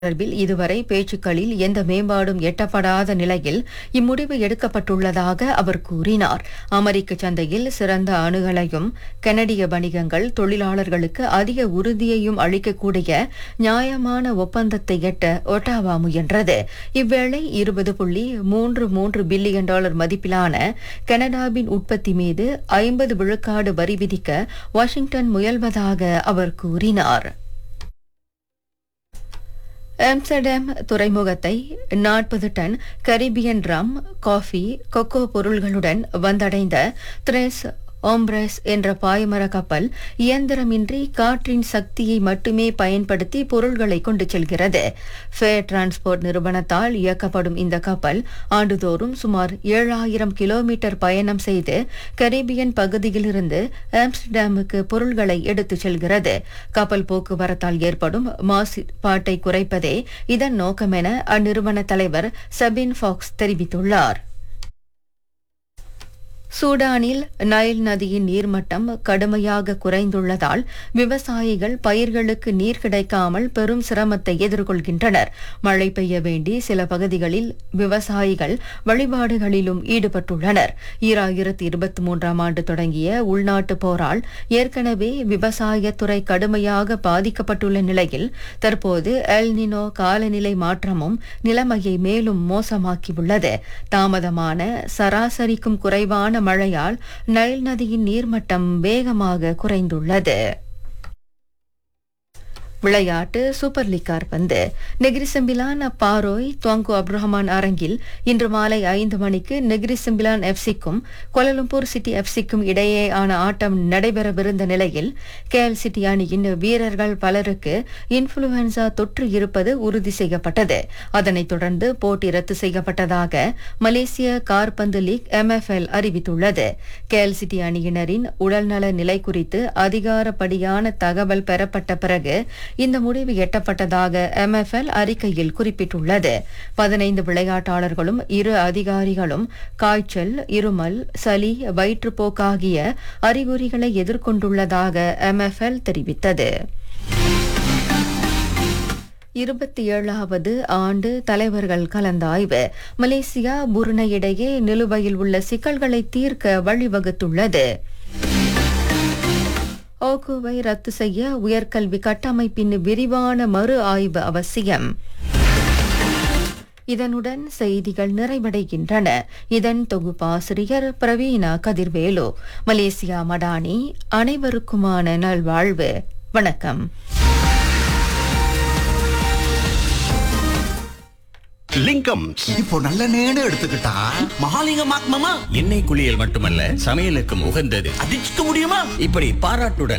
தொடர்பில் இதுவரை பேச்சுக்களில் எந்த மேம்பாடும் எட்டப்படாத நிலையில் இம்முடிவு எடுக்கப்பட்டுள்ளதாக அவர் கூறினார் அமெரிக்க சந்தையில் சிறந்த அணுகலையும் கனடிய வணிகங்கள் தொழிலாளர்களுக்கு அதிக உறுதியையும் அளிக்கக்கூடிய நியாயமான ஒப்பந்தத்தை எட்ட ஒட்டாவா முயன்றது இவ்வேளை இருபது புள்ளி மூன்று மூன்று பில்லியன் டாலர் மதிப்பிலான கனடாவின் உற்பத்தி மீது ஐம்பது விழுக்காடு வரி விதிக்க வாஷிங்டன் முயல்வதாக அவர் கூறினார் ஆம்ஸ்டர்டாம் துறைமுகத்தை நாற்பது ton Caribbean rum coffee cocoa பொருள்களுடன் வந்தடைந்த த்ரெஸ் ஓம்ப்ரஸ் என்ற பாய்மர கப்பல் இயந்திரமின்றி காற்றின் சக்தியை மட்டுமே பயன்படுத்தி பொருள்களை கொண்டு செல்கிறது ஃபேர் டிரான்ஸ்போர்ட் நிறுவனத்தால் இயக்கப்படும் இந்த கப்பல் ஆண்டுதோறும் சுமார் ஏழாயிரம் கிலோமீட்டர் பயணம் செய்து கரீபியன் பகுதியிலிருந்து ஆம்ஸ்டர்டாமுக்கு பொருள்களை எடுத்துச் செல்கிறது கப்பல் போக்குவரத்தால் ஏற்படும் மாசுபாட்டை குறைப்பதே இதன் நோக்கமென அந்நிறுவன தலைவர் சபின் ஃபாக்ஸ் தெரிவித்துள்ளார் சூடானில் நைல் நதியின் நீர்மட்டம் கடுமையாக குறைந்துள்ளதால் விவசாயிகள் பயிர்களுக்கு நீர் கிடைக்காமல் பெரும் சிரமத்தை எதிர்கொள்கின்றனர் மழை பெய்ய வேண்டி சில பகுதிகளில் விவசாயிகள் வழிபாடுகளிலும் ஈடுபட்டுள்ளனர் ஈராயிரத்தி இருபத்தி மூன்றாம் ஆண்டு தொடங்கிய உள்நாட்டு போரால் ஏற்கனவே விவசாயத்துறை கடுமையாக பாதிக்கப்பட்டுள்ள நிலையில் தற்போது எல் நினோ காலநிலை மாற்றமும் நிலைமையை மேலும் மோசமாக்கியுள்ளது தாமதமான சராசரிக்கும் குறைவான மழையால் நைல் நதியின் நீர்மட்டம் வேகமாக குறைந்துள்ளது விளையாட்டு சூப்பர் லீக் கால்பந்து நெகிரிசம்பிலான் பாரோய் துவாங்கு அப்ரஹமான் அரங்கில் இன்று மாலை ஐந்து மணிக்கு நெகிரிசம்பிலான் எஃப்சிக்கும் கோலலம்பூர் சிட்டி எஃப்சிக்கும் இடையேயான ஆட்டம் நடைபெறவிருந்த நிலையில் கேஎல் சிட்டி அணியின் வீரர்கள் பலருக்கு இன்ஃபுளுவன்சா தொற்று இருப்பது உறுதி செய்யப்பட்டது அதனைத் தொடர்ந்து போட்டி ரத்து செய்யப்பட்டதாக மலேசிய கார்பந்து லீக் எம்எஃப்எல் அறிவித்துள்ளது கேஎல் சிட்டி அணியினரின் உடல்நல நிலை குறித்து அதிகாரப்படியான தகவல் பெறப்பட்ட பிறகு இந்த முடிவு எட்டப்பட்டதாக எம்எஃப்எல் அறிக்கையில் குறிப்பிட்டுள்ளது பதினைந்து விளையாட்டாளர்களும் இரு அதிகாரிகளும் காய்ச்சல் இருமல் சளி வயிற்றுப்போக்கு ஆகிய அறிகுறிகளை எதிர்கொண்டுள்ளதாக எம்எஃப்எல் தெரிவித்தது இருபத்தி ஏழாவது ஆண்டு தலைவர்கள் கலந்தாய்வு மலேசியா புருனை இடையே நிலுவையில் உள்ள சிக்கல்களை தீர்க்க வழிவகுத்துள்ளது ஓகோவை ரத்து செய்ய உயர்கல்வி கட்டமைப்பின் விரிவான மறு ஆய்வு அவசியம் இதனுடன் செய்திகள் நிறைவடைகின்றன இதன் தொகுப்பாசிரியர் பிரவீனா கதிர்வேலு மலேசியா மடானி அனைவருக்குமான நல்வாழ்வு வணக்கம் லிங்கம்ஸ் இப்போ நல்ல நேடு எடுத்துக்கிட்டா மகாலிங்கம் மாமா எண்ணெய் குளியல் மட்டுமல்ல சமையலுக்கும் உகந்தது அடிச்சுக்க முடியுமா இப்படி பாராட்டுடன்